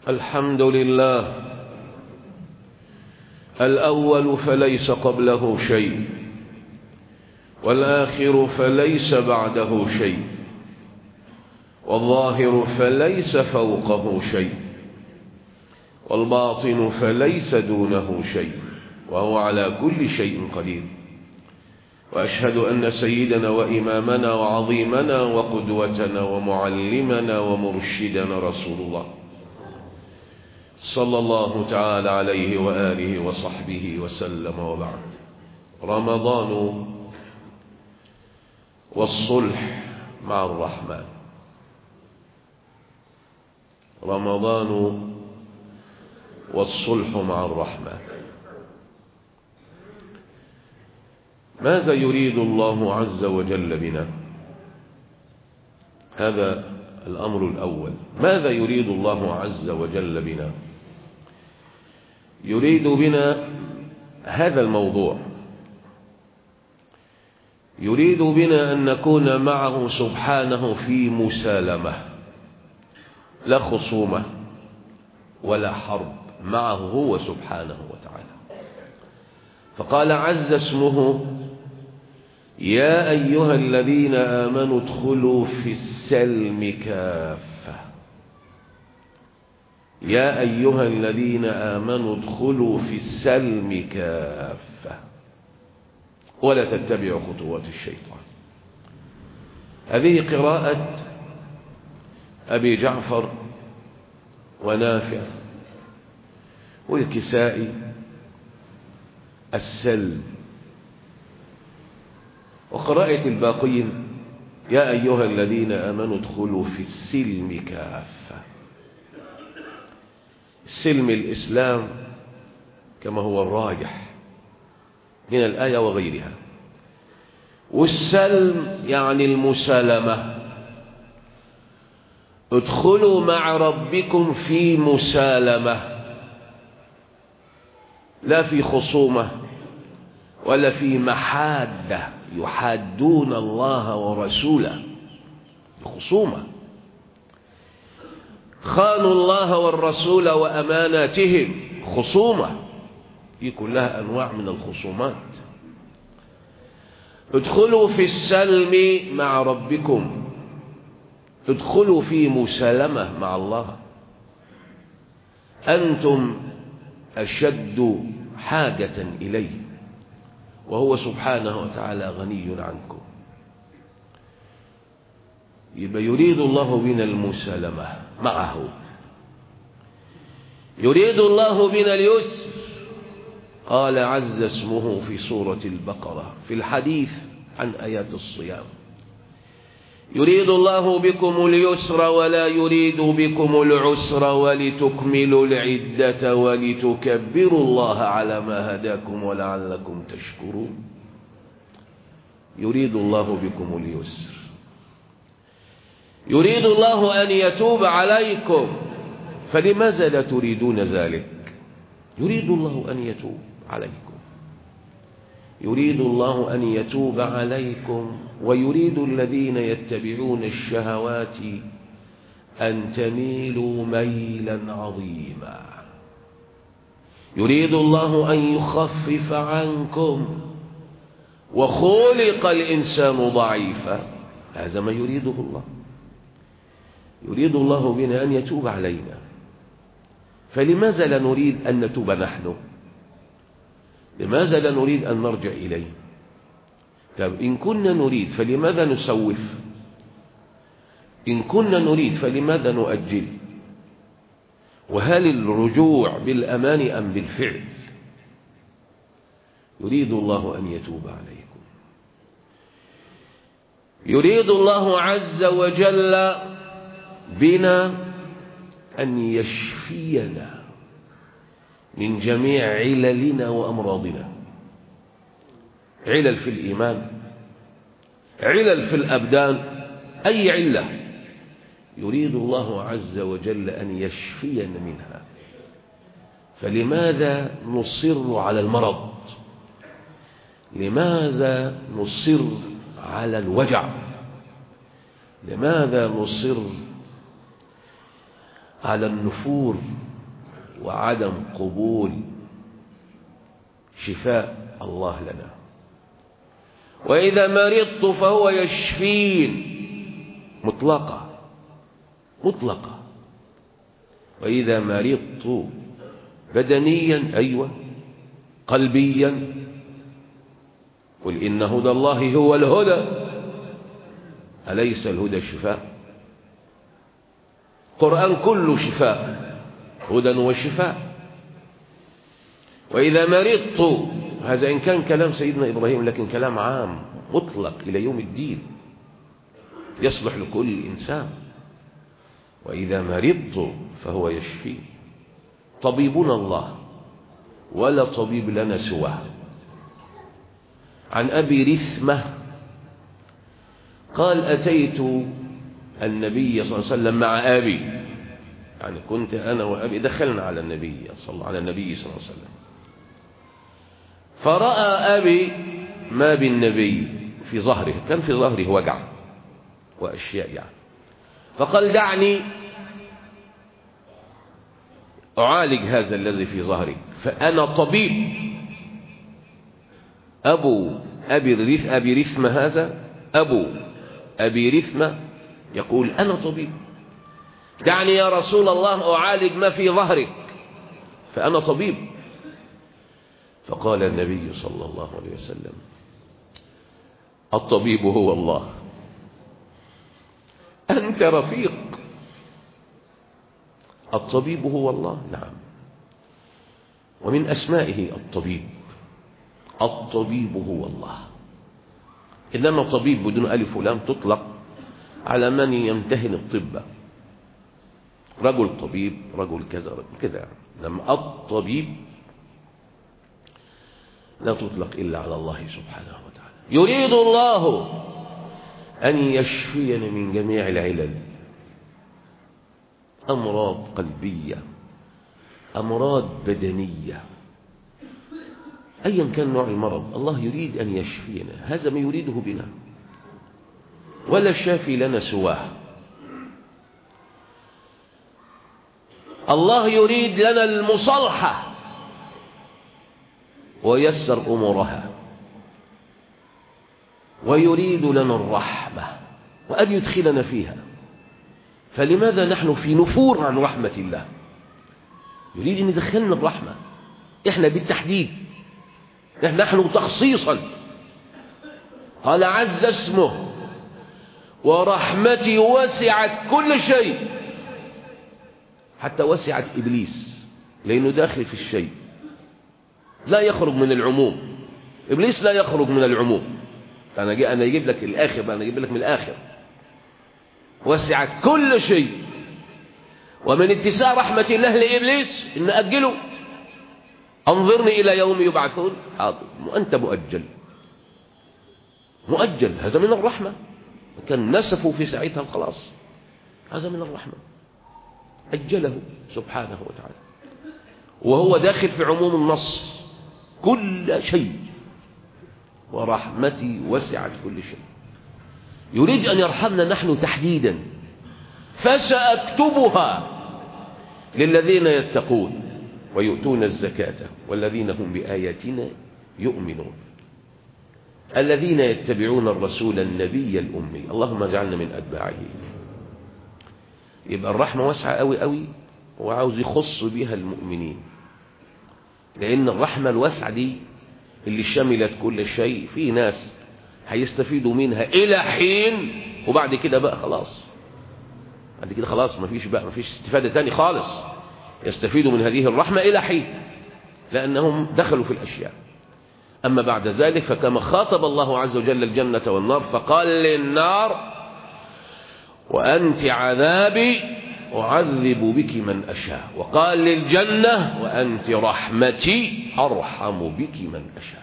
الحمد لله الأول فليس قبله شيء والآخر فليس بعده شيء والظاهر فليس فوقه شيء والباطن فليس دونه شيء وهو على كل شيء قدير وأشهد أن سيدنا وإمامنا وعظيمنا وقدوتنا ومعلمنا ومرشدنا رسول الله صلى الله تعالى عليه وآله وصحبه وسلم وبعد رمضان والصلح مع الرحمن رمضان والصلح مع الرحمن ماذا يريد الله عز وجل بنا هذا الأمر الأول ماذا يريد الله عز وجل بنا يريد بنا هذا الموضوع يريد بنا أن نكون معه سبحانه في مسالمة لا خصومة ولا حرب معه هو سبحانه وتعالى فقال عز اسمه يا أيها الذين آمنوا ادخلوا في السلم كافة يا أيها الذين آمنوا ادخلوا في السلم كافة ولا تتبعوا خطوات الشيطان هذه قراءة أبي جعفر ونافع والكسائي السلم وقراءة الباقين يا أيها الذين آمنوا ادخلوا في السلم كافة السلم الإسلام كما هو الراجح من الآية وغيرها والسلم يعني المسالمة ادخلوا مع ربكم في مسالمة لا في خصومة ولا في محادة يحادون الله ورسوله خصومة خانوا الله والرسول وأماناتهم خصومة دي كلها أنواع من الخصومات ادخلوا في السلم مع ربكم ادخلوا في مسالمة مع الله أنتم أشد حاجة إليه وهو سبحانه وتعالى غني عنكم يبقى يريد الله بنا المسالمة معه يريد الله بنا اليسر قال عز اسمه في سورة البقرة في الحديث عن آيات الصيام يريد الله بكم اليسر ولا يريد بكم العسر ولتكملوا العدة ولتكبروا الله على ما هداكم ولعلكم تشكرون يريد الله بكم اليسر يريد الله أن يتوب عليكم فلماذا لا تريدون ذلك يريد الله أن يتوب عليكم يريد الله أن يتوب عليكم ويريد الذين يتبعون الشهوات أن تميلوا ميلا عظيما يريد الله أن يخفف عنكم وخلق الإنسان ضعيفا هذا ما يريده الله يريد الله بنا أن يتوب علينا فلماذا لا نريد أن نتوب نحن لماذا لا نريد أن نرجع إليه طب إن كنا نريد فلماذا نسوف إن كنا نريد فلماذا نؤجل وهل الرجوع بالأمان أم بالفعل يريد الله أن يتوب عليكم يريد الله عز وجل بنا أن يشفينا من جميع عللنا وأمراضنا علل في الإيمان علل في الأبدان أي علة يريد الله عز وجل أن يشفينا منها فلماذا نصر على المرض لماذا نصر على الوجع لماذا نصر على النفور وعدم قبول شفاء الله لنا وإذا مرضت فهو يشفين مطلقة مطلقة وإذا مرضت بدنيا أيوة قلبيا قل إن هدى الله هو الهدى أليس الهدى الشفاء القرآن كله شفاء هدى وشفاء وإذا مرضت هذا إن كان كلام سيدنا إبراهيم لكن كلام عام مطلق إلى يوم الدين يصلح لكل إنسان وإذا مرضت فهو يشفي طبيبنا الله ولا طبيب لنا سواه عن أبي رثمة قال أتيت النبي صلى الله عليه وسلم مع أبي يعني كنت أنا وأبي دخلنا على النبي صلى الله على النبي صلى الله عليه وسلم فرأى أبي ما بالنبي في ظهره كان في ظهره وجع وأشياء يعني فقال دعني أعالج هذا الذي في ظهري فأنا طبيب أبو أبي رث أبي رثمة هذا أبو أبي رثمة يقول أنا طبيب دعني يا رسول الله أعالج ما في ظهرك فأنا طبيب فقال النبي صلى الله عليه وسلم الطبيب هو الله أنت رفيق الطبيب هو الله نعم ومن أسمائه الطبيب الطبيب هو الله إنما طبيب بدون ألف ولام تطلق على من يمتهن الطب رجل طبيب رجل كذا رجل كذا لما الطبيب لا تطلق إلا على الله سبحانه وتعالى يريد الله أن يشفيني من جميع العلل أمراض قلبية أمراض بدنية أيا كان نوع المرض الله يريد أن يشفينا هذا ما يريده بنا ولا الشافي لنا سواه الله يريد لنا المصالحة ويسر أمورها ويريد لنا الرحمة وأن يدخلنا فيها فلماذا نحن في نفور عن رحمة الله يريد أن يدخلنا الرحمة إحنا بالتحديد نحن تخصيصا قال عز اسمه ورحمتي وسعت كل شيء حتى وسعت إبليس لأنه داخل في الشيء لا يخرج من العموم إبليس لا يخرج من العموم أنا جي أنا أجيب لك الآخر بقى أنا أجيب لك من الآخر وسعت كل شيء ومن اتساع رحمة الله لإبليس إن أجله أنظرني إلى يوم يبعثون حاضر وأنت مؤجل مؤجل هذا من الرحمة كان نسفوا في ساعتها خلاص هذا من الرحمة أجله سبحانه وتعالى وهو داخل في عموم النص كل شيء ورحمتي وسعت كل شيء يريد أن يرحمنا نحن تحديدا فسأكتبها للذين يتقون ويؤتون الزكاة والذين هم بآياتنا يؤمنون الذين يتبعون الرسول النبي الأمي اللهم اجعلنا من أتباعه يبقى الرحمة واسعة قوي قوي وعاوز يخص بها المؤمنين لأن الرحمة الواسعة دي اللي شملت كل شيء في ناس هيستفيدوا منها إلى حين وبعد كده بقى خلاص بعد كده خلاص مفيش بقى مفيش استفادة تاني خالص يستفيدوا من هذه الرحمة إلى حين لأنهم دخلوا في الأشياء أما بعد ذلك فكما خاطب الله عز وجل الجنة والنار فقال للنار وأنت عذابي أعذب بك من أشاء وقال للجنة وأنت رحمتي أرحم بك من أشاء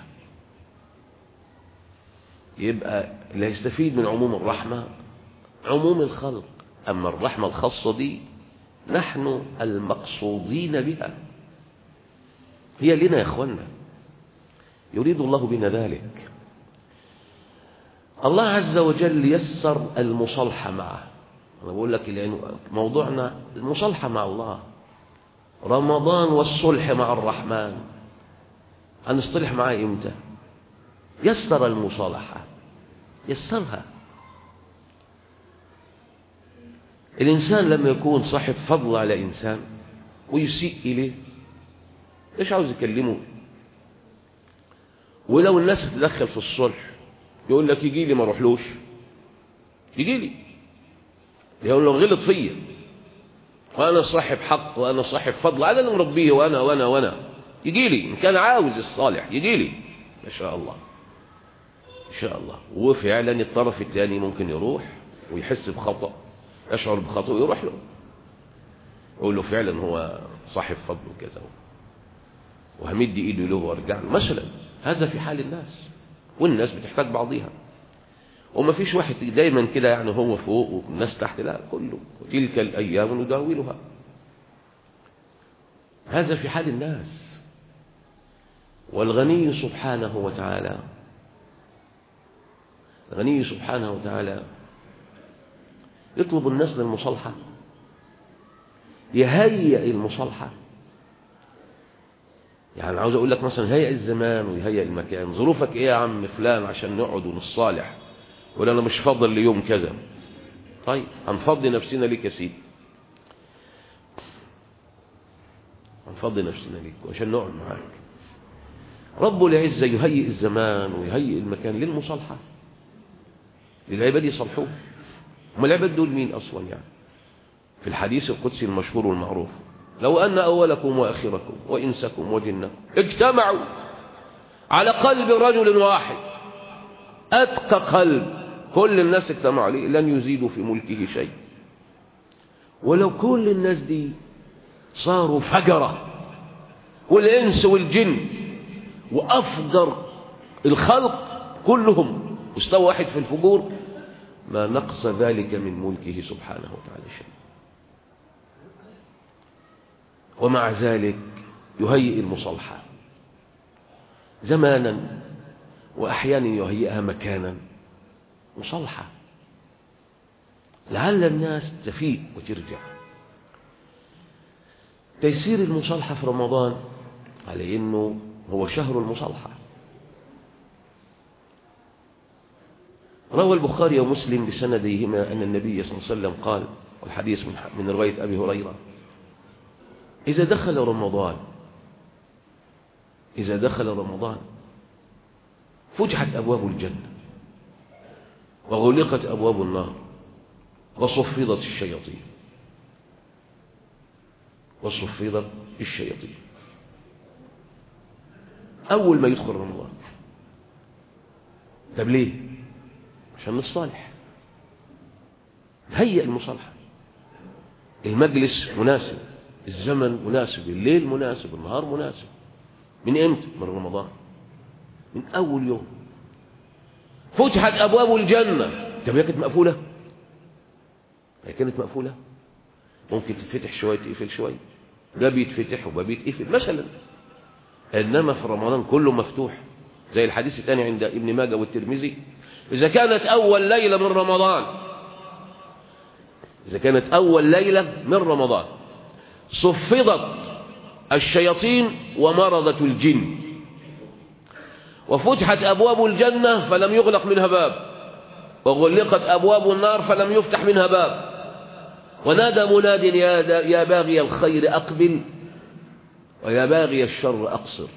يبقى اللي يستفيد من عموم الرحمة عموم الخلق أما الرحمة الخاصة دي نحن المقصودين بها هي لنا يا اخوانا يريد الله بنا ذلك الله عز وجل يسر المصالحة معه أنا بقول لك لأنه موضوعنا المصالحة مع الله رمضان والصلح مع الرحمن هنصطلح معاه إمتى يسر المصالحة يسرها الإنسان لما يكون صاحب فضل على إنسان ويسيء إليه إيش عاوز يكلمه ولو الناس تدخل في الصلح يقول لك يجي لي ما اروحلوش يجي لي يقول له غلط فيا وانا صاحب حق وانا صاحب فضل انا اللي مربيه وانا وانا وانا يجي لي ان كان عاوز الصالح يجي لي ما شاء الله ان شاء الله وفعلا الطرف الثاني ممكن يروح ويحس بخطأ يشعر بخطأ ويروح له يقول له فعلا هو صاحب فضل وكذا وهمد ايده له وارجع له مثلا هذا في حال الناس والناس بتحتاج بعضيها وما فيش واحد دايما كده يعني هو فوق والناس تحت لا كله وتلك الايام نداولها هذا في حال الناس والغني سبحانه وتعالى الغني سبحانه وتعالى يطلب الناس للمصالحة يهيئ المصالحة يعني عاوز اقول لك مثلا هيئ الزمان ويهيئ المكان ظروفك ايه يا عم فلان عشان نقعد ونصالح ولا انا مش فاضل ليوم كذا طيب هنفضي نفسنا ليك يا سيدي هنفضي نفسنا ليك عشان نقعد معاك رب العزة يهيئ الزمان ويهيئ المكان للمصالحة للعباد يصلحوه هم العباد دول مين أصلا يعني في الحديث القدسي المشهور والمعروف لو أن أولكم وآخركم وإنسكم وجنكم اجتمعوا على قلب رجل واحد أتقى قلب كل الناس اجتمعوا عليه لن يزيدوا في ملكه شيء ولو كل الناس دي صاروا فجرة والإنس والجن وأفجر الخلق كلهم مستوى واحد في الفجور ما نقص ذلك من ملكه سبحانه وتعالى شيء ومع ذلك يهيئ المصالحة زمانا وأحيانا يهيئها مكانا مصالحة لعل الناس تفيق وترجع تيسير المصالحة في رمضان على إنه هو شهر المصالحة روى البخاري ومسلم بسنديهما أن النبي صلى الله عليه وسلم قال والحديث من من رواية أبي هريرة إذا دخل رمضان إذا دخل رمضان فتحت أبواب الجنة وغلقت أبواب النار وصفدت الشياطين وصفدت الشياطين أول ما يدخل رمضان طب ليه عشان نصالح هيئ المصالحة المجلس مناسب الزمن مناسب الليل مناسب النهار مناسب من امتى من رمضان من اول يوم فتحت ابواب الجنه طب هي كانت مقفوله هي كانت مقفوله ممكن تتفتح شويه تقفل شويه باب يتفتح وباب يتقفل مثلا انما في رمضان كله مفتوح زي الحديث الثاني عند ابن ماجه والترمذي اذا كانت اول ليله من رمضان اذا كانت اول ليله من رمضان صفدت الشياطين ومرضت الجن وفتحت أبواب الجنة فلم يغلق منها باب وغلقت أبواب النار فلم يفتح منها باب ونادى مناد يا, يا باغي الخير أقبل ويا باغي الشر أقصر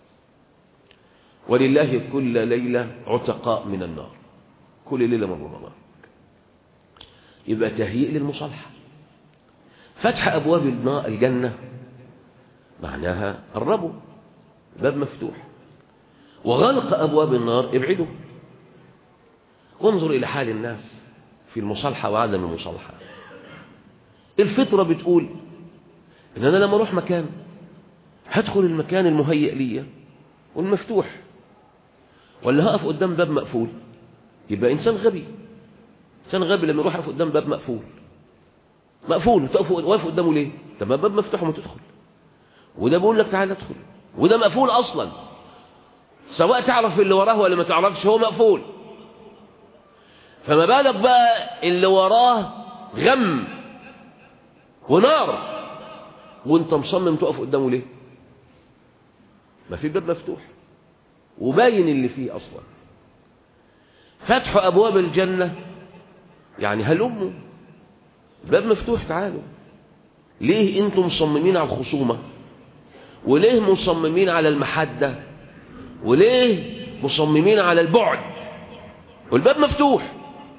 ولله كل ليلة عتقاء من النار كل ليلة من رمضان يبقى تهيئ للمصالحة فتح أبواب الجنة معناها قربوا باب مفتوح وغلق أبواب النار ابعدوا وانظر إلى حال الناس في المصالحة وعدم المصالحة الفطرة بتقول إن أنا لما أروح مكان هدخل المكان المهيئ لي والمفتوح ولا هقف قدام باب مقفول يبقى إنسان غبي إنسان غبي لما يروح يقف قدام باب مقفول مقفول تقف واقف قدامه ليه طب باب مفتوح وما تدخل وده بيقول لك تعالى ادخل وده مقفول اصلا سواء تعرف اللي وراه ولا ما تعرفش هو مقفول فما بالك بقى اللي وراه غم ونار وانت مصمم تقف قدامه ليه ما في باب مفتوح وباين اللي فيه اصلا فتح ابواب الجنه يعني هلموا باب مفتوح تعالوا ليه انتم مصممين على الخصومه وليه مصممين على المحده وليه مصممين على البعد والباب مفتوح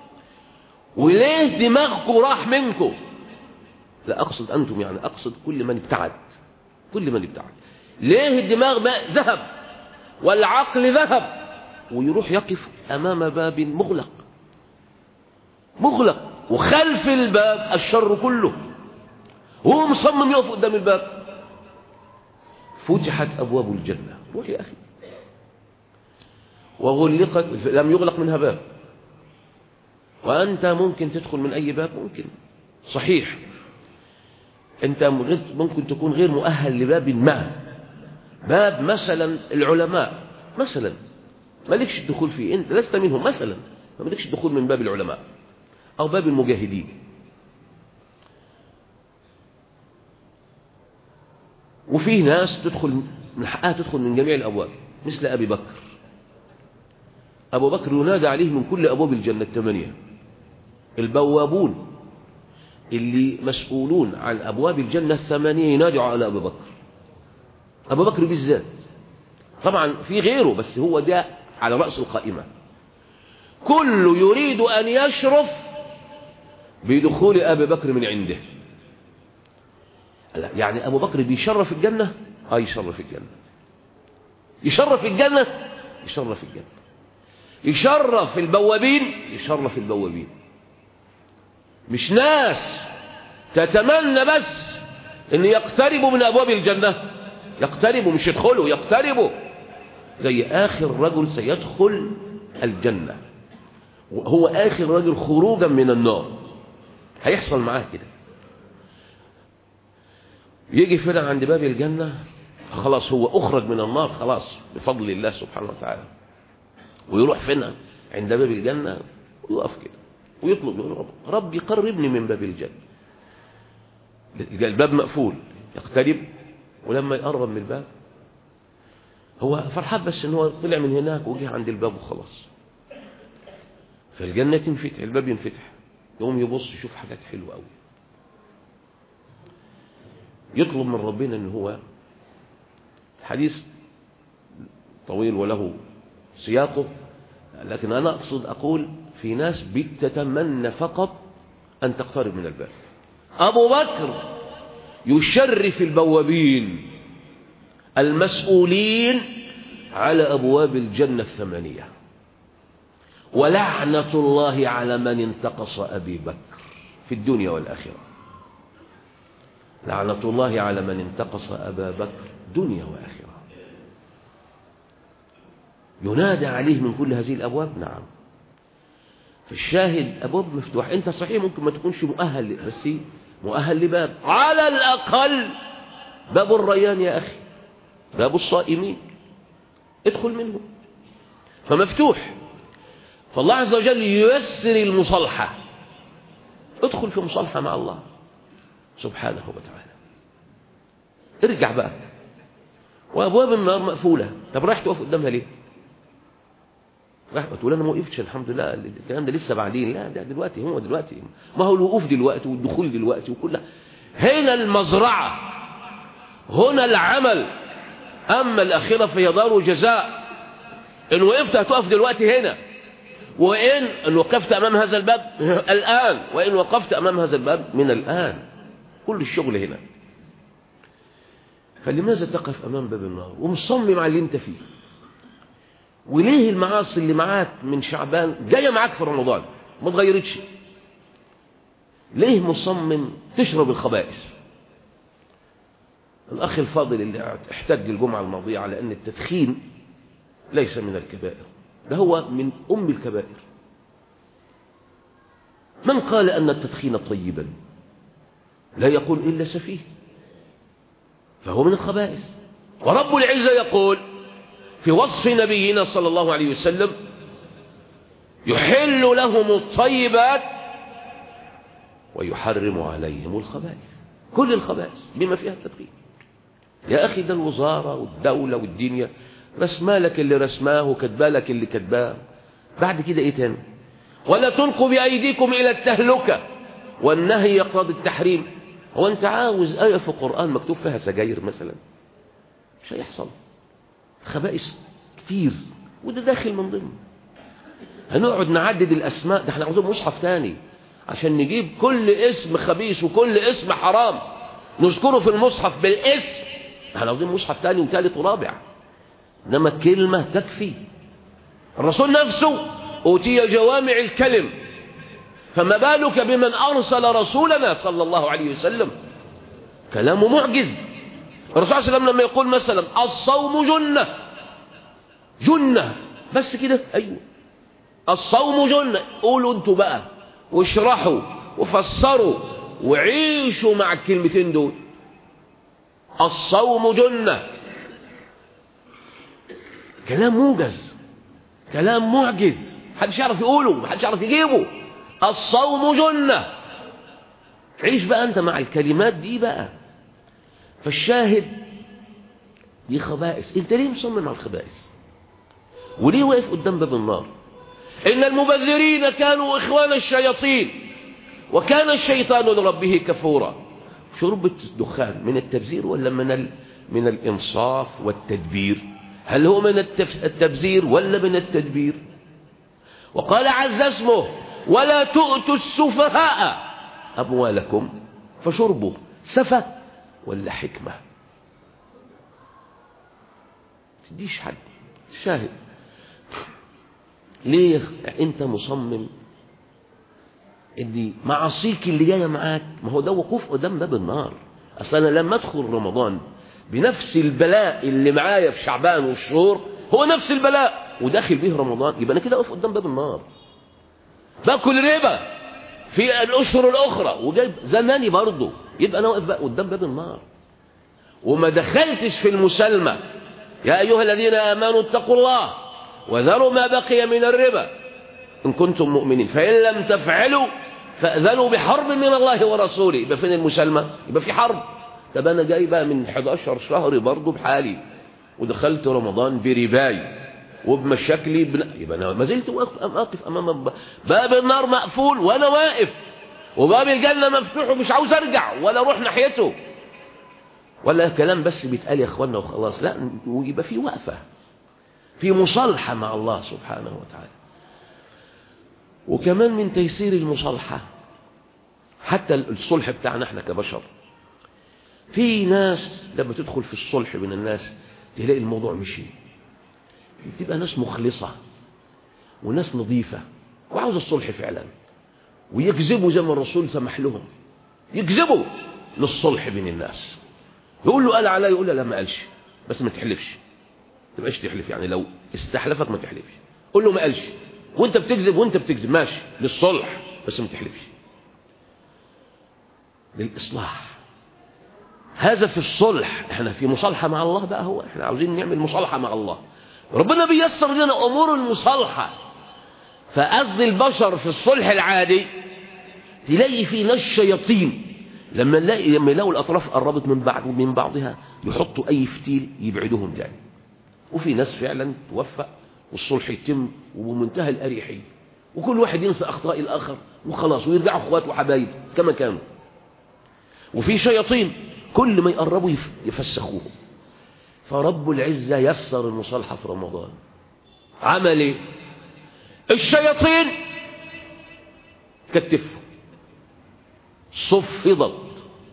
وليه دماغكم راح منكم لا أقصد أنتم يعني أقصد كل من ابتعد كل من ابتعد ليه الدماغ ما ذهب والعقل ذهب ويروح يقف أمام باب مغلق مغلق وخلف الباب الشر كله هو مصمم يقف قدام الباب فتحت أبواب الجنة روح يا أخي وغلقت لم يغلق منها باب وأنت ممكن تدخل من أي باب ممكن صحيح أنت ممكن تكون غير مؤهل لباب ما باب مثلا العلماء مثلا مالكش الدخول فيه أنت لست منهم مثلا ما مالكش الدخول من باب العلماء أو باب المجاهدين وفيه ناس تدخل من حقها تدخل من جميع الأبواب مثل أبي بكر أبو بكر ينادى عليه من كل أبواب الجنة الثمانية البوابون اللي مسؤولون عن أبواب الجنة الثمانية ينادوا على أبو بكر أبو بكر بالذات طبعا في غيره بس هو ده على رأس القائمة كل يريد أن يشرف بدخول أبي بكر من عنده يعني أبو بكر بيشرف الجنة آه يشرف الجنة يشرف الجنة يشرف الجنة يشرف البوابين يشرف البوابين مش ناس تتمنى بس ان يقتربوا من ابواب الجنة يقتربوا مش يدخلوا يقتربوا زي اخر رجل سيدخل الجنة هو اخر رجل خروجا من النار هيحصل معاه كده يجي فعلا عند باب الجنة خلاص هو اخرج من النار خلاص بفضل الله سبحانه وتعالى ويروح فين عند باب الجنة ويقف كده ويطلب يقول رب ربي قربني من باب الجنة الباب مقفول يقترب ولما يقرب من الباب هو فرحان بس ان هو طلع من هناك وجه عند الباب وخلاص فالجنة تنفتح الباب ينفتح يقوم يبص يشوف حاجات حلوة قوي يطلب من ربنا ان هو حديث طويل وله سياقه لكن أنا أقصد أقول في ناس بتتمنى فقط أن تقترب من الباب أبو بكر يشرف البوابين المسؤولين على أبواب الجنة الثمانية ولعنة الله على من انتقص أبي بكر في الدنيا والآخرة لعنة الله على من انتقص أبا بكر دنيا وآخرة ينادى عليه من كل هذه الأبواب نعم فالشاهد أبواب مفتوح أنت صحيح ممكن ما تكونش مؤهل بس مؤهل لباب على الأقل باب الريان يا أخي باب الصائمين ادخل منه فمفتوح فالله عز وجل ييسر المصالحة ادخل في مصالحة مع الله سبحانه وتعالى ارجع بقى وأبواب النار مقفولة طب رايح تقف قدامها ليه راح تقول انا ما وقفتش الحمد لله الكلام ده لسه بعدين لا ده دلوقتي هو دلوقتي ما هو الوقوف دلوقتي والدخول دلوقتي وكل هنا المزرعة هنا العمل أما الأخيرة فهي دار جزاء إن وقفت هتقف دلوقتي هنا وإن إن وقفت أمام هذا الباب الآن وإن وقفت أمام هذا الباب من الآن كل الشغل هنا فلماذا تقف أمام باب النار ومصمم على اللي أنت فيه وليه المعاصي اللي معاك من شعبان جاية معاك في رمضان ما اتغيرتش ليه مصمم تشرب الخبائث الأخ الفاضل اللي احتج الجمعة الماضية على أن التدخين ليس من الكبائر ده هو من أم الكبائر من قال أن التدخين طيبا لا يقول إلا سفيه فهو من الخبائث ورب العزة يقول في وصف نبينا صلى الله عليه وسلم يحل لهم الطيبات ويحرم عليهم الخبائث كل الخبائث بما فيها التدخين يا أخي ده الوزارة والدولة والدنيا رسمالك اللي رسماه وكتبالك اللي كتباه بعد كده ايه تاني ولا تلقوا بأيديكم إلى التهلكة والنهي يقتضي التحريم هو انت عاوز آية في القرآن مكتوب فيها سجاير مثلا مش هيحصل خبائث كتير وده داخل من ضمن هنقعد نعدد الأسماء ده احنا عاوزين مصحف تاني عشان نجيب كل اسم خبيث وكل اسم حرام نذكره في المصحف بالاسم احنا عاوزين مصحف تاني وتالت ورابع انما كلمة تكفي الرسول نفسه أوتي جوامع الكلم فما بالك بمن أرسل رسولنا صلى الله عليه وسلم كلامه معجز الرسول صلى الله عليه وسلم لما يقول مثلا الصوم جنة جنة بس كده أيوه الصوم جنة قولوا انتوا بقى واشرحوا وفسروا وعيشوا مع الكلمتين دول الصوم جنة كلام موجز كلام معجز محدش يعرف يقوله محدش يعرف يجيبه الصوم جنة عيش بقى انت مع الكلمات دي بقى فالشاهد دي خبائث انت ليه مصمم على الخبائث وليه واقف قدام باب النار ان المبذرين كانوا اخوان الشياطين وكان الشيطان لربه كفورا شرب الدخان من التبذير ولا من ال... من الانصاف والتدبير هل هو من التف... التبذير ولا من التدبير وقال عز اسمه ولا تؤتوا السفهاء اموالكم فشربوا سفه ولا حكمه تديش حد شاهد ليه انت مصمم ان معاصيك اللي جايه معاك ما هو ده وقوف قدام باب النار اصل انا لما ادخل رمضان بنفس البلاء اللي معايا في شعبان والشهور هو نفس البلاء وداخل به رمضان يبقى انا كده واقف قدام باب النار باكل ربا في الاشهر الاخرى وجايب زماني برضه يبقى انا واقف بقى قدام باب النار وما دخلتش في المسالمه يا ايها الذين امنوا اتقوا الله وذروا ما بقي من الربا إن كنتم مؤمنين فإن لم تفعلوا فأذنوا بحرب من الله ورسوله يبقى فين المسالمة يبقى في حرب طب أنا جاي بقى من 11 شهر برضه بحالي ودخلت رمضان برباي وبمشاكلي بن... يبقى أنا ما زلت واقف أمام باب النار مقفول وأنا واقف وباب الجنة مفتوح ومش عاوز أرجع ولا أروح ناحيته ولا كلام بس بيتقال يا إخوانا وخلاص لا ويبقى في وقفة في مصالحة مع الله سبحانه وتعالى وكمان من تيسير المصالحة حتى الصلح بتاعنا احنا كبشر في ناس لما تدخل في الصلح بين الناس تلاقي الموضوع مشي تبقى ناس مخلصة وناس نظيفة وعاوز الصلح فعلا ويكذبوا زي ما الرسول سمح لهم يكذبوا للصلح بين الناس يقول له قال علي يقول له لا ما قالش بس ما تحلفش تبقاش تحلف يعني لو استحلفك ما تحلفش قول له ما قالش وانت بتكذب وانت بتكذب ماشي للصلح بس ما تحلفش للإصلاح هذا في الصلح احنا في مصالحة مع الله بقى هو احنا عاوزين نعمل مصالحة مع الله ربنا بيسر لنا أمور المصالحة فقصد البشر في الصلح العادي تلاقي في ناس شياطين لما نلاقي لما يلاقوا الأطراف قربت من بعض من بعضها يحطوا أي فتيل يبعدوهم تاني وفي ناس فعلا توفق والصلح يتم وبمنتهى الأريحية وكل واحد ينسى أخطاء الآخر وخلاص ويرجعوا اخوات وحبايب كما كانوا وفي شياطين كل ما يقربوا يفسخوهم فرب العزة يسر المصالحة في رمضان عمل ايه الشياطين كتفوا صفدت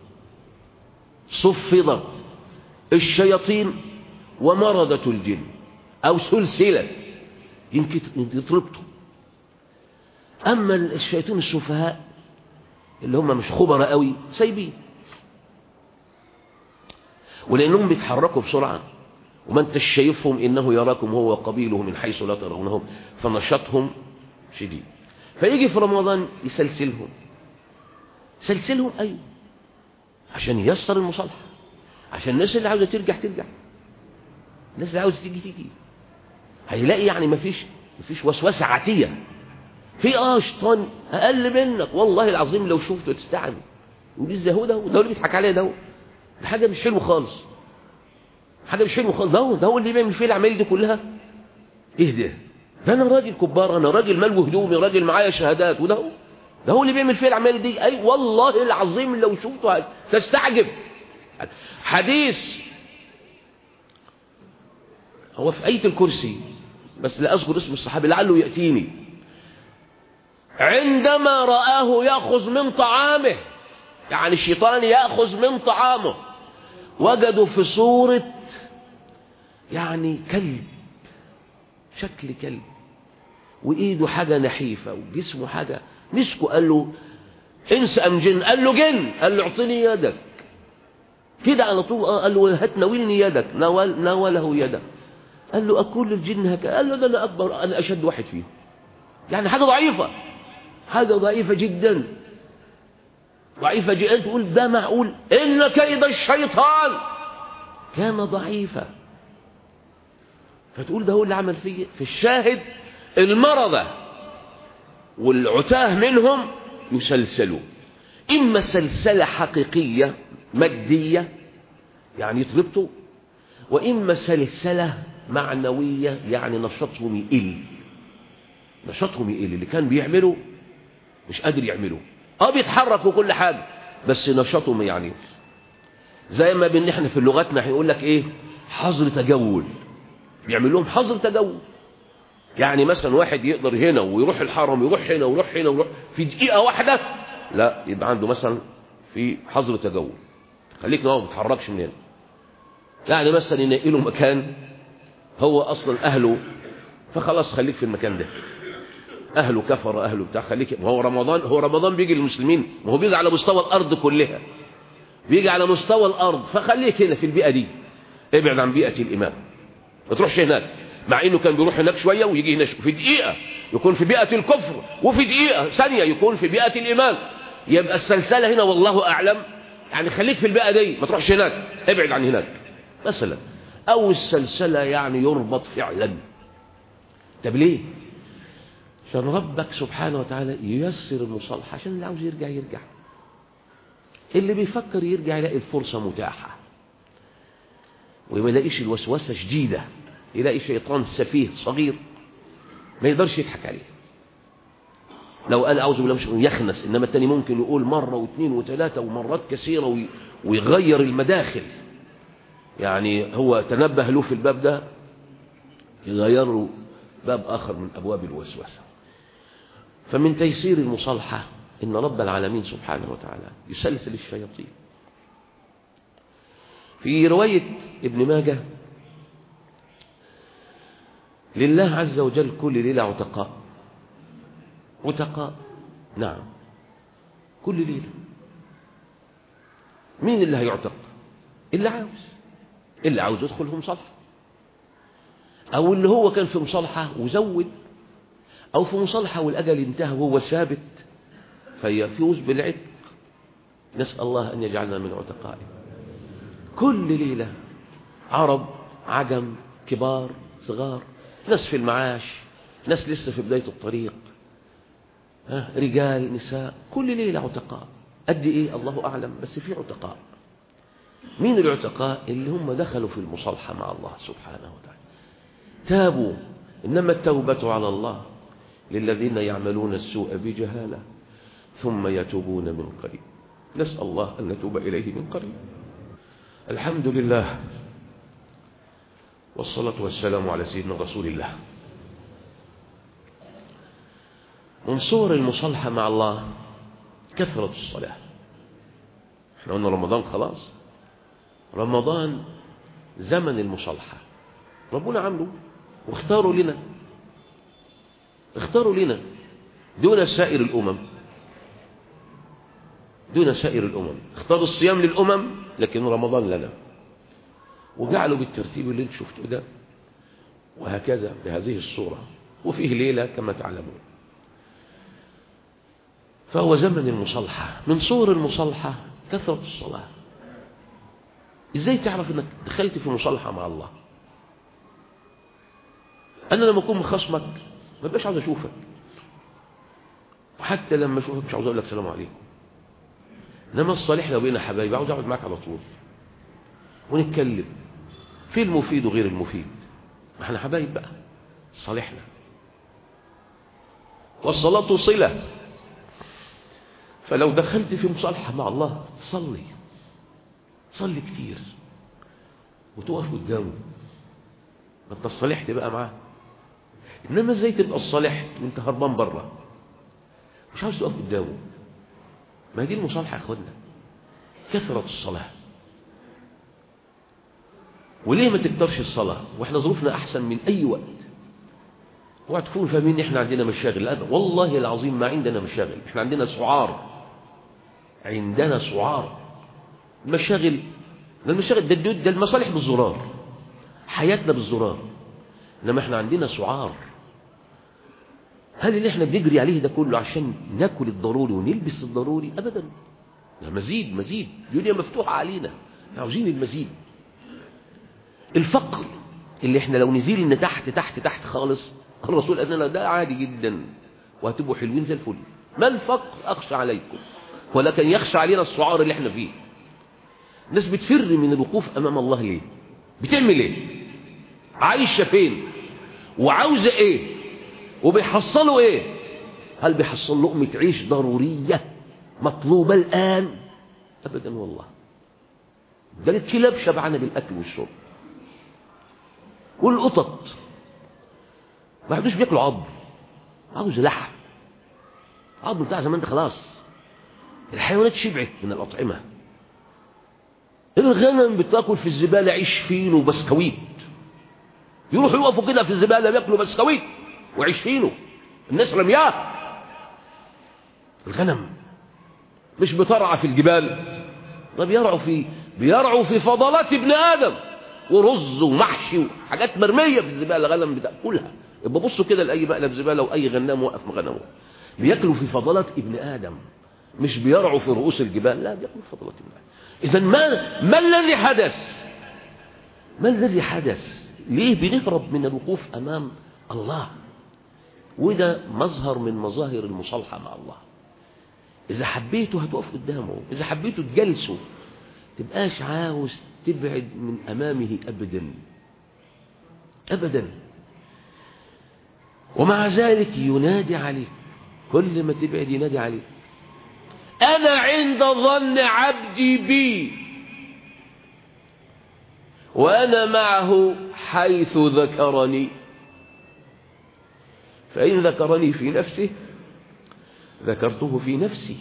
صفدت الشياطين ومردة الجن أو سلسلة يمكن يتربطوا أما الشياطين السفهاء اللي هم مش خبراء قوي سايبين ولأنهم بيتحركوا بسرعة وما انت شايفهم إنه يراكم هو وقبيله من حيث لا ترونهم فنشاطهم شديد فيجي في رمضان يسلسلهم سلسلهم أيوه عشان ييسر المصالحة عشان الناس اللي عاوزة ترجع ترجع الناس اللي عاوزة تيجي تيجي هيلاقي يعني مفيش مفيش وسوسة عاتية في اه شيطان اقل منك والله العظيم لو شفته تستعجب ودي الزهو ده ده اللي بيضحك عليه ده ده حاجه مش حلوه خالص حاجه مش حلوه خالص ده هو ده هو اللي بيعمل فيه الاعمال دي كلها ايه ده ده انا راجل كبار انا راجل مال وهدومي راجل معايا شهادات وده هو ده هو اللي بيعمل فيه الاعمال دي اي والله العظيم لو شفته تستعجب حديث هو في آية الكرسي بس لا أذكر اسم الصحابي لعله يأتيني عندما رآه يأخذ من طعامه يعني الشيطان يأخذ من طعامه وجدوا في صورة يعني كلب شكل كلب وإيده حاجة نحيفة وجسمه حاجة مسكه قال له انس أم جن قال له جن قال له اعطني يدك كده على طول قال له هات ناولني يدك ناول ناوله يدك قال له أكل الجن هكذا قال له ده أنا أكبر أنا أشد واحد فيه يعني حاجة ضعيفة حاجة ضعيفة جدا ضعيفة جدا تقول ده معقول إن كيد الشيطان كان ضعيفا فتقول ده هو اللي عمل فيه في الشاهد المرضى والعتاه منهم يسلسلوا إما سلسلة حقيقية مادية يعني يطلبته وإما سلسلة معنوية يعني نشاطهم يقل نشاطهم يقل اللي كان بيعمله مش قادر يعمله اه بيتحرك وكل حاجة بس نشاطهم يعني زي ما بان احنا في لغتنا هيقول لك ايه حظر تجول بيعمل لهم حظر تجول يعني مثلا واحد يقدر هنا ويروح الحرم ويروح هنا ويروح هنا ويروح في دقيقة واحدة لا يبقى عنده مثلا في حظر تجول خليك نقعد ما تتحركش من هنا يعني مثلا ينقي له مكان هو اصلا اهله فخلاص خليك في المكان ده اهله كفر اهله بتاع خليك هو رمضان هو رمضان بيجي للمسلمين ما هو بيجي على مستوى الارض كلها بيجي على مستوى الارض فخليك هنا في البيئه دي ابعد عن بيئه الامام ما تروحش هناك مع انه كان بيروح هناك شويه ويجي هنا في دقيقه يكون في بيئه الكفر وفي دقيقه ثانيه يكون في بيئه الايمان يبقى السلسله هنا والله اعلم يعني خليك في البيئه دي ما تروحش هناك ابعد عن هناك مثلا او السلسله يعني يربط فعلا طب ليه عشان ربك سبحانه وتعالى ييسر المصالحه عشان اللي عاوز يرجع يرجع اللي بيفكر يرجع يلاقي الفرصه متاحه وما يلاقيش الوسوسه شديده يلاقي شيطان سفيه صغير ما يقدرش يضحك عليه لو قال اعوذ بالله مش يخنس انما التاني ممكن يقول مره واثنين وثلاثه ومرات كثيره ويغير المداخل يعني هو تنبه له في الباب ده يغير له باب آخر من أبواب الوسوسة فمن تيسير المصالحة إن رب العالمين سبحانه وتعالى يسلسل الشياطين في رواية ابن ماجه لله عز وجل كل ليلة عتقاء عتقاء نعم كل ليلة مين اللي هيعتق اللي عاوز اللي عاوز يدخل في مصالحة أو اللي هو كان في مصالحة وزود أو في مصالحة والأجل انتهى وهو ثابت فيفوز بالعتق نسأل الله أن يجعلنا من عتقائه كل ليلة عرب عجم كبار صغار ناس في المعاش ناس لسه في بداية الطريق ها رجال نساء كل ليلة عتقاء قد إيه الله أعلم بس في عتقاء مين العتقاء اللي هم دخلوا في المصالحة مع الله سبحانه وتعالى تابوا إنما التوبة على الله للذين يعملون السوء بجهالة ثم يتوبون من قريب نسأل الله أن نتوب إليه من قريب الحمد لله والصلاة والسلام على سيدنا رسول الله من صور المصالحة مع الله كثرة الصلاة احنا قلنا رمضان خلاص رمضان زمن المصالحة ربنا عامله واختاروا لنا اختاروا لنا دون سائر الأمم دون سائر الأمم اختاروا الصيام للأمم لكن رمضان لنا وجعلوا بالترتيب اللي انت شفته ده وهكذا بهذه الصورة وفيه ليلة كما تعلمون فهو زمن المصالحة من صور المصالحة كثرة الصلاة ازاي تعرف انك دخلت في مصالحة مع الله انا لما اكون مخصمك ما بقاش عاوز اشوفك وحتى لما اشوفك مش عاوز اقول لك سلام عليكم انما الصالح لو بقينا حبايب عاوز اقعد معاك على طول ونتكلم في المفيد وغير المفيد ما احنا حبايب بقى صالحنا والصلاة صلة فلو دخلت في مصالحة مع الله صلي صلي كتير وتقف قدامه ما انت صالحت بقى معاه انما ازاي تبقى الصالح وانت هربان بره مش عاوز تقف قدامه ما دي المصالحة يا اخوانا كثرة الصلاة وليه ما تكترش الصلاة واحنا ظروفنا احسن من اي وقت اوعى تكونوا فاهمين احنا عندنا مشاغل لا والله العظيم ما عندنا مشاغل احنا عندنا سعار عندنا سعار مشاغل ده المشاغل ده, ده المصالح بالزرار حياتنا بالزرار انما احنا عندنا سعار هل اللي احنا بنجري عليه ده كله عشان ناكل الضروري ونلبس الضروري ابدا ده مزيد مزيد الدنيا مفتوحه علينا احنا عاوزين المزيد الفقر اللي احنا لو نزيلنا تحت تحت تحت خالص الرسول قال لنا ده عادي جدا وهتبقوا حلوين زي الفل ما الفقر اخشى عليكم ولكن يخشى علينا السعار اللي احنا فيه الناس بتفر من الوقوف امام الله ليه بتعمل ايه عايشه فين وعاوزه ايه وبيحصلوا ايه هل بيحصل لقمه عيش ضروريه مطلوبه الان ابدا والله ده الكلاب شبعانه بالاكل والشرب والقطط ما عندوش بياكلوا عظم عاوز لحم عظم بتاع زمان ده خلاص الحيوانات شبعت من الأطعمة الغنم بتاكل في الزبالة عيش فينو وبسكويت يروحوا يقفوا كده في الزبالة بياكلوا بسكويت وعيش فينو الناس رمياه الغنم مش بترعى في الجبال ده بيرعوا في بيرعوا في فضلات ابن آدم ورز ومحشي وحاجات مرمية في الزبالة غنم بتاكلها يبقى بصوا كده لأي مقلب زبالة وأي غنام وقف مغنمه بياكلوا في فضلات ابن آدم مش بيرعوا في رؤوس الجبال لا بياكلوا في فضلات ابن آدم إذا ما ما الذي حدث ما الذي حدث ليه بنهرب من الوقوف أمام الله وده مظهر من مظاهر المصالحة مع الله إذا حبيته هتقف قدامه إذا حبيته تجلسه تبقاش عاوز تبعد من أمامه أبدا أبدا ومع ذلك ينادي عليك كل ما تبعد ينادي عليك أنا عند ظن عبدي بي وأنا معه حيث ذكرني فإن ذكرني في نفسه ذكرته في نفسي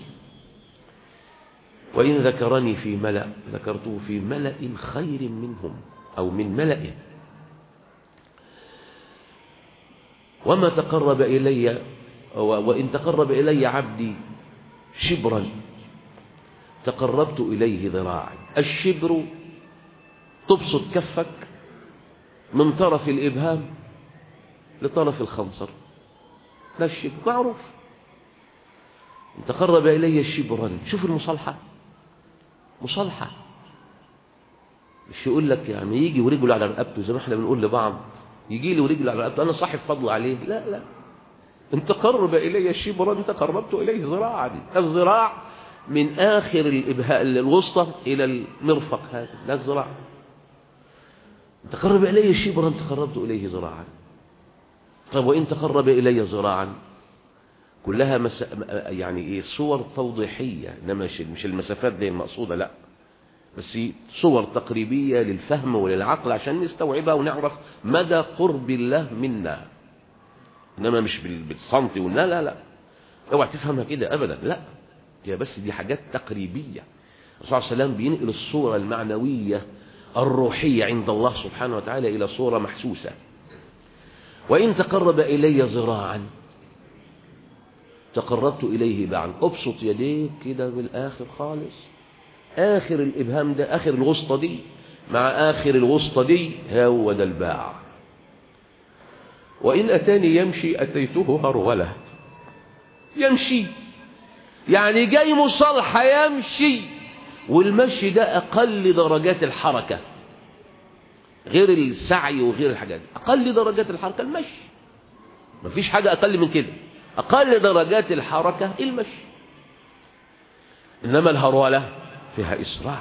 وإن ذكرني في ملأ ذكرته في ملأ خير منهم أو من ملئه وما تقرب إلي وإن تقرب إلي عبدي شبرا تقربت إليه ذراعا الشبر تبسط كفك من طرف الإبهام لطرف الخنصر ده الشبر معروف إن تقرب إلي شبرا شوف المصالحة مصالحة مش يقول لك يعني يجي ورجله على رقبته زي ما احنا بنقول لبعض يجي لي ورجله على رقبته انا صاحب فضل عليه لا لا ان تقرب الي شبرا تقربت اليه ذراعا الذراع من اخر الابهاء الوسطى الى المرفق هذا ده الذراع ان تقرب الي شبرا تقربت اليه ذراعا طب وان تقرب الي ذراعا كلها مس... يعني ايه صور توضيحيه انما مش المسافات دي المقصوده لا بس صور تقريبيه للفهم وللعقل عشان نستوعبها ونعرف مدى قرب الله منا انما مش بالسنتي والنا لا لا اوعى تفهمها كده ابدا لا هي بس دي حاجات تقريبيه الرسول صلى الله عليه وسلم بينقل الصوره المعنويه الروحيه عند الله سبحانه وتعالى الى صوره محسوسه وان تقرب الي ذراعا تقربت إليه بعد أبسط يديك كده بالآخر خالص آخر الإبهام ده آخر الوسطى دي مع آخر الوسطى دي هو ده الباع وإن أتاني يمشي أتيته هرولة يمشي يعني جاي مصالحة يمشي والمشي ده أقل درجات الحركة غير السعي وغير الحاجات أقل درجات الحركة المشي مفيش حاجة أقل من كده أقل درجات الحركة المشي إنما الهرولة فيها إسراع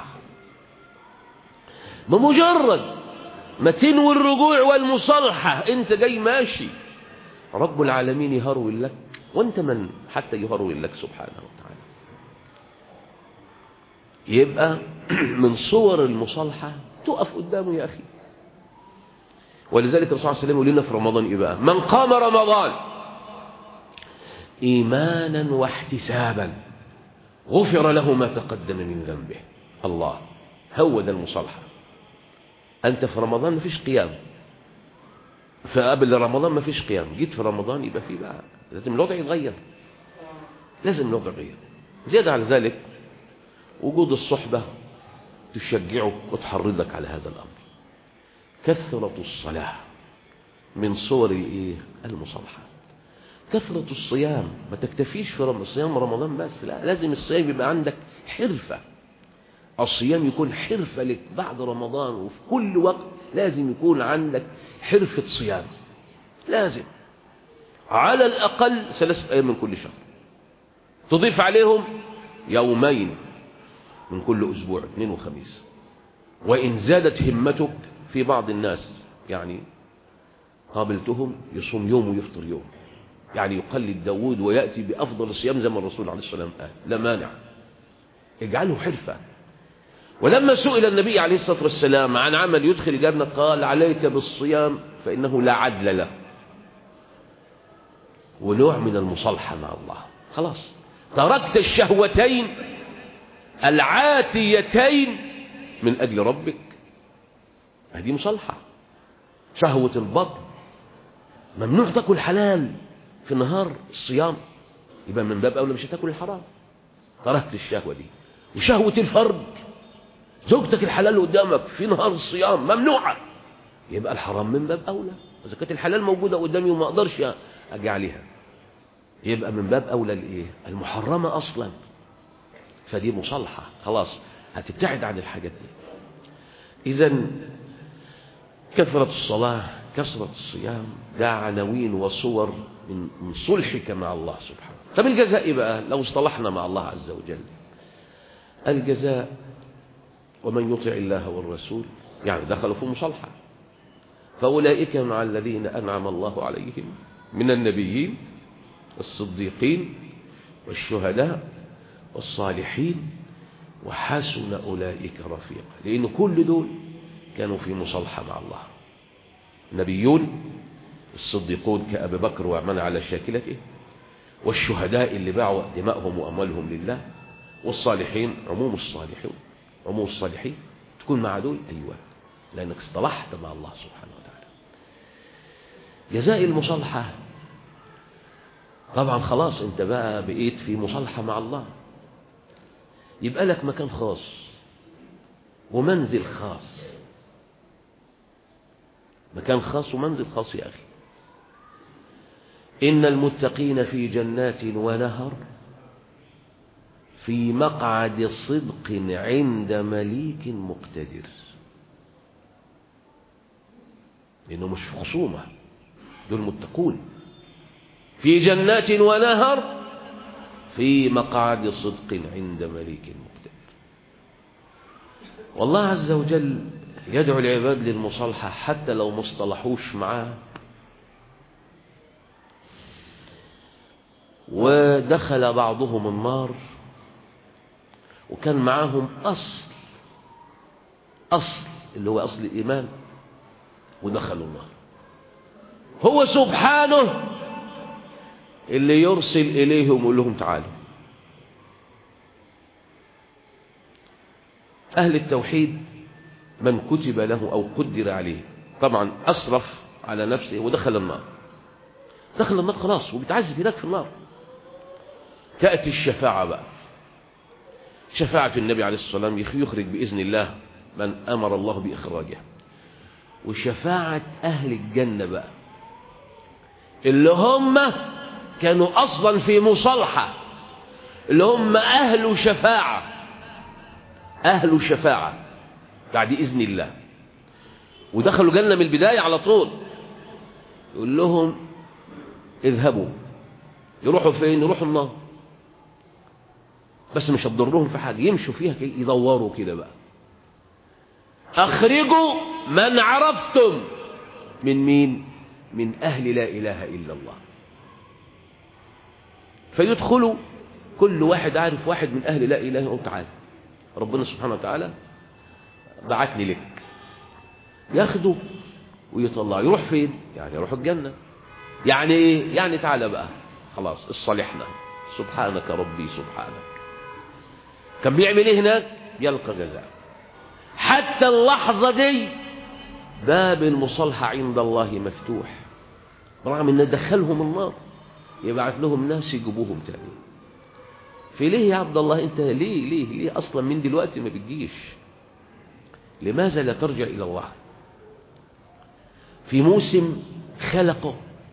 بمجرد ما تنوي الرجوع والمصالحة أنت جاي ماشي رب العالمين يهرول لك وأنت من حتى يهرول لك سبحانه وتعالى يبقى من صور المصالحة تقف قدامه يا أخي ولذلك الرسول صلى الله عليه وسلم يقول لنا في رمضان إيه بقى من قام رمضان إيمانا واحتسابا غفر له ما تقدم من ذنبه الله هو ده المصالحة أنت في رمضان ما فيش قيام فقبل رمضان ما فيش قيام جيت في رمضان يبقى في بقى لازم الوضع يتغير لازم الوضع يتغير زيادة على ذلك وجود الصحبة تشجعك وتحرضك على هذا الأمر كثرة الصلاة من صور الايه المصالحة كثرة الصيام ما تكتفيش في صيام رمضان بس لا لازم الصيام يبقى عندك حرفة الصيام يكون حرفة لك بعد رمضان وفي كل وقت لازم يكون عندك حرفة صيام لازم على الأقل ثلاثة أيام من كل شهر تضيف عليهم يومين من كل أسبوع اثنين وخميس وإن زادت همتك في بعض الناس يعني قابلتهم يصوم يوم ويفطر يوم يعني يقلد داود ويأتي بأفضل الصيام زي ما الرسول عليه الصلاة والسلام قال لا مانع اجعله حرفة ولما سئل النبي عليه الصلاة والسلام عن عمل يدخل الجنة قال عليك بالصيام فإنه لا عدل له ونوع من المصالحة مع الله خلاص تركت الشهوتين العاتيتين من أجل ربك هذه مصالحة شهوة البطن ممنوع تاكل حلال في نهار الصيام يبقى من باب أولى مش هتاكل الحرام تركت الشهوة دي وشهوة الفرج زوجتك الحلال اللي قدامك في نهار الصيام ممنوعة يبقى الحرام من باب أولى إذا كانت الحلال موجودة قدامي وما أقدرش أجي عليها يبقى من باب أولى الإيه المحرمة أصلا فدي مصالحة خلاص هتبتعد عن الحاجات دي إذا كثرة الصلاة كثرة الصيام ده عناوين وصور من من صلحك مع الله سبحانه طب الجزاء إيه بقى لو اصطلحنا مع الله عز وجل الجزاء ومن يطع الله والرسول يعني دخلوا في مصالحة فأولئك مع الذين أنعم الله عليهم من النبيين والصديقين والشهداء والصالحين وحسن أولئك رفيقا لأن كل دول كانوا في مصالحة مع الله نبيون الصديقون كأبي بكر ومن على شاكلته والشهداء اللي باعوا دماءهم وأموالهم لله والصالحين عموم الصالحين عموم الصالحين تكون مع دول أيوة لأنك اصطلحت مع الله سبحانه وتعالى جزاء المصالحة طبعا خلاص انت بقى بقيت في مصالحة مع الله يبقى لك مكان خاص ومنزل خاص مكان خاص ومنزل خاص يا أخي إن المتقين في جنات ونهر في مقعد صدق عند مليك مقتدر لأنه مش خصومة دول متقون في جنات ونهر في مقعد صدق عند مليك مقتدر والله عز وجل يدعو العباد للمصالحة حتى لو مصطلحوش معاه ودخل بعضهم النار وكان معاهم أصل أصل اللي هو أصل الإيمان ودخلوا النار هو سبحانه اللي يرسل إليهم ويقول لهم تعالوا أهل التوحيد من كتب له أو قدر عليه طبعا أسرف على نفسه ودخل النار دخل النار خلاص وبيتعذب هناك في النار تأتي الشفاعة بقى شفاعة النبي عليه الصلاة والسلام يخرج بإذن الله من أمر الله بإخراجه وشفاعة أهل الجنة بقى اللي هم كانوا أصلا في مصالحة اللي هم أهل شفاعة أهل شفاعة بعد إذن الله ودخلوا جنة من البداية على طول يقول لهم اذهبوا يروحوا فين يروحوا النار بس مش هتضرهم في حاجة يمشوا فيها كي يدوروا كده بقى أخرجوا من عرفتم من مين من أهل لا إله إلا الله فيدخلوا كل واحد عارف واحد من أهل لا إله إلا الله تعالى ربنا سبحانه وتعالى بعتني لك ياخده ويطلع يروح فين يعني يروح الجنة يعني ايه يعني تعالى بقى خلاص اصطلحنا سبحانك ربي سبحانك كان بيعمل ايه هناك يلقى جزاء حتى اللحظة دي باب المصالحة عند الله مفتوح رغم ان دخلهم النار يبعث لهم ناس يجيبوهم تاني في ليه يا عبد الله انت ليه ليه ليه اصلا من دلوقتي ما بتجيش لماذا لا ترجع الى الله في موسم خلقه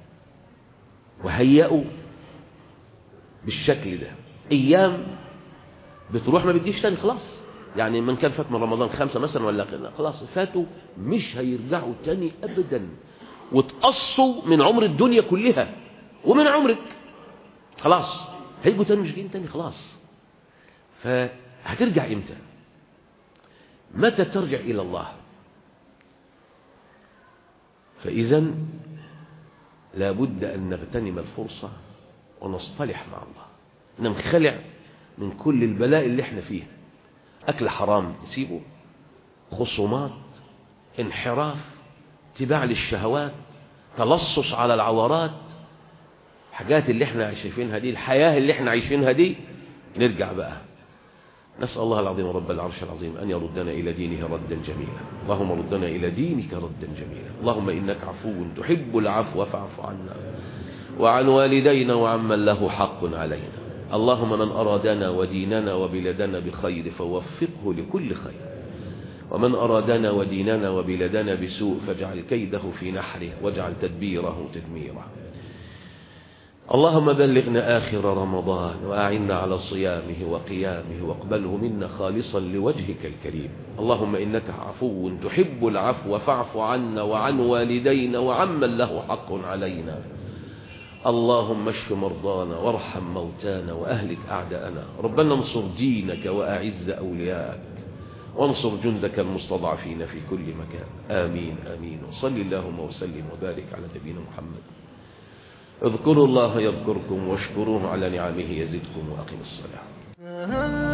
وهيئه بالشكل ده ايام بتروح ما بتجيش تاني خلاص يعني من كان فات من رمضان خمسة مثلا ولا كده خلاص فاتوا مش هيرجعوا تاني ابدا وتقصوا من عمر الدنيا كلها ومن عمرك خلاص هيجوا تاني مش جايين تاني خلاص فهترجع امتى متى ترجع الى الله فاذا لابد ان نغتنم الفرصه ونصطلح مع الله ننخلع من كل البلاء اللي احنا فيه اكل حرام نسيبه خصومات انحراف اتباع للشهوات تلصص على العورات الحاجات اللي احنا عايشينها دي الحياة اللي احنا عايشينها دي نرجع بقى نسأل الله العظيم رب العرش العظيم أن يردنا إلى دينه ردا جميلا اللهم ردنا إلى دينك ردا جميلا اللهم إنك عفو تحب العفو فاعف عنا وعن والدينا وعمن له حق علينا اللهم من أرادنا وديننا وبلدنا بخير فوفقه لكل خير ومن أرادنا وديننا وبلدنا بسوء فاجعل كيده في نحره واجعل تدبيره تدميره اللهم بلغنا آخر رمضان وأعنا على صيامه وقيامه واقبله منا خالصا لوجهك الكريم اللهم إنك عفو تحب العفو فاعف عنا وعن والدينا وعمن له حق علينا اللهم اشف مرضانا وارحم موتانا وأهلك أعداءنا ربنا انصر دينك وأعز أولياءك وانصر جندك المستضعفين في كل مكان آمين آمين وصل اللهم وسلم وبارك على نبينا محمد اذكروا الله يذكركم واشكروه على نعمه يزدكم وأقم الصلاة